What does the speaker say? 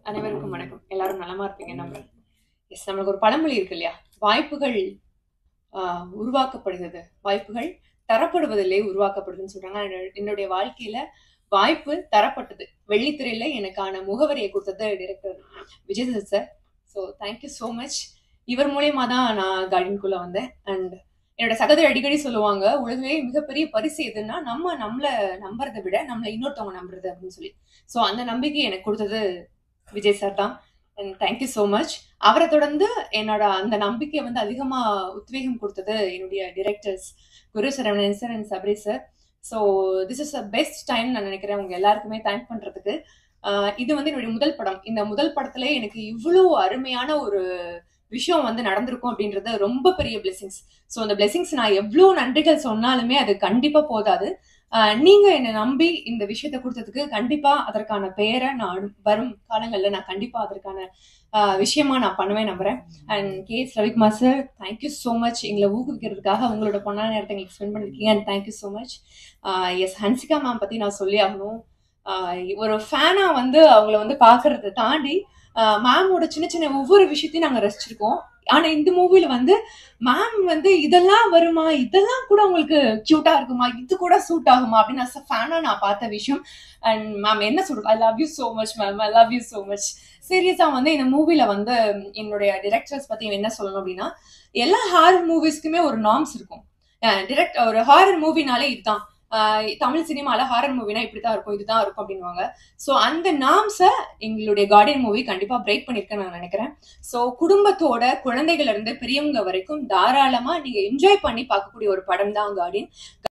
அனைவருக்கும் வணக்கம் எல்லாரும் நலமா இருப்பீங்க நம்புறேன் எஸ் நம்மளுக்கு ஒரு பழமொழி இருக்கு இல்லையா வாய்ப்புகள் ஆஹ், உருவாக்கப்படுகிறது வாய்ப்புகள் தரப்படுவதில்லை உருவாக்கப்படுதுன்னு சொல்றாங்க என்னோட- என்னுடைய வாழ்க்கையில வாய்ப்பு தரப்பட்டது வெள்ளித்திரையில எனக்கான முகவரியை கொடுத்தது director Vijay sir sir so thank you so much இவர் மூலியமா தான் நான் கார்டனுக்குள்ள வந்தேன் அண்ட் என்னோட சகோதரி அடிக்கடி சொல்லுவாங்க உலகவே மிகப்பெரிய பரிசு எதுன்னா நம்ம நம்மள நம்புறதை விட நம்மளை இன்னொருத்தவங்க நம்புறது அப்படின்னு சொல்லி ஸோ அந்த நம்பிக்கை எனக்கு கொடுத்தது விஜய் சார் தான் அண்ட் தேங்க்யூ ஸோ மச் அவரை தொடர்ந்து என்னோட அந்த நம்பிக்கை வந்து அதிகமா உத்வேகம் கொடுத்தது என்னுடைய directors Guru Saravanan sir and Sabari sir so this is a best time நான் நினைக்கிறேன் உங்க எல்லாருக்குமே தேங்க் பண்றதுக்கு ஆஹ் இது வந்து என்னுடைய முதல் படம் இந்த முதல் படத்துல எனக்கு இவ்வளோ அருமையான ஒரு விஷயம் வந்து நடந்திருக்கும் அப்படின்றது ரொம்ப பெரிய பிளெஸிங்ஸ் ஸோ அந்த பிளெஸிங்ஸ் நான் எவ்வளோ நன்றிகள் சொன்னாலுமே அது கண்டிப்பா போதாது ஆஹ் நீங்க என்னை நம்பி இந்த விஷயத்தை கொடுத்ததுக்கு கண்டிப்பா அதற்கான பெயரை நான் அடு- வரும் காலங்கள்ல நான் கண்டிப்பா அதற்கான ஆஹ் விஷயமா நான் பண்ணுவேன் நம்புறேன் and K S Ravikumar sir thank you so much எங்களை ஊக்குவிக்கிறதுக்காக உங்களோட பொண்ணான நேரத்தை எங்களுக்கு ஸ்பெண்ட் பண்ணிருக்கீங்க and thank you so much yes Hansika ma'am பத்தி நான் சொல்லி ஆகணும் ஆஹ் ஒரு ஃபேனா வந்து அவங்கள வந்து பாக்குறதை தாண்டி மேமோட சின்ன சின்ன ஒவ்வொரு விஷயத்தையும் நாங்க ரசிச்சிருக்கோம் ஆனா இந்த மூவில வந்து மேம் வந்து இதெல்லாம் வருமா இதெல்லாம் கூட உங்களுக்கு கியூட்டா இருக்குமா இது கூட சூட் ஆகுமா அப்படின்னு நான் ஃபேனா நான் பார்த்த விஷயம் அண்ட் மேம் என்ன சொல்றது I love you so much ma'am I love you so much சீரியஸா வந்து இந்த மூவில வந்து என்னுடைய டிரெக்டர்ஸ் பத்தி என்ன சொல்லணும் அப்படின்னா எல்லா ஹாரர் மூவிஸ்க்குமே ஒரு நார்ம்ஸ் இருக்கும் டிரெக்ட் ஒரு ஹாரர் மூவினாலே இதுதான் அஹ் தமிழ் சினிமால ஹாரர் மூவினா இப்படிதான் இருக்கும் இதுதான் இருக்கும் அப்படின்வாங்க ஸோ அந்த நாம்ஸை எங்களுடைய கார்டியன் மூவி கண்டிப்பா பிரேக் பண்ணிருக்கேன் நான் நினைக்கிறேன் ஸோ குடும்பத்தோட குழந்தைகள் இருந்து பெரியவங்க வரைக்கும் தாராளமா நீங்க என்ஜாய் பண்ணி பார்க்கக்கூடிய ஒரு படம் தான் கார்டியன்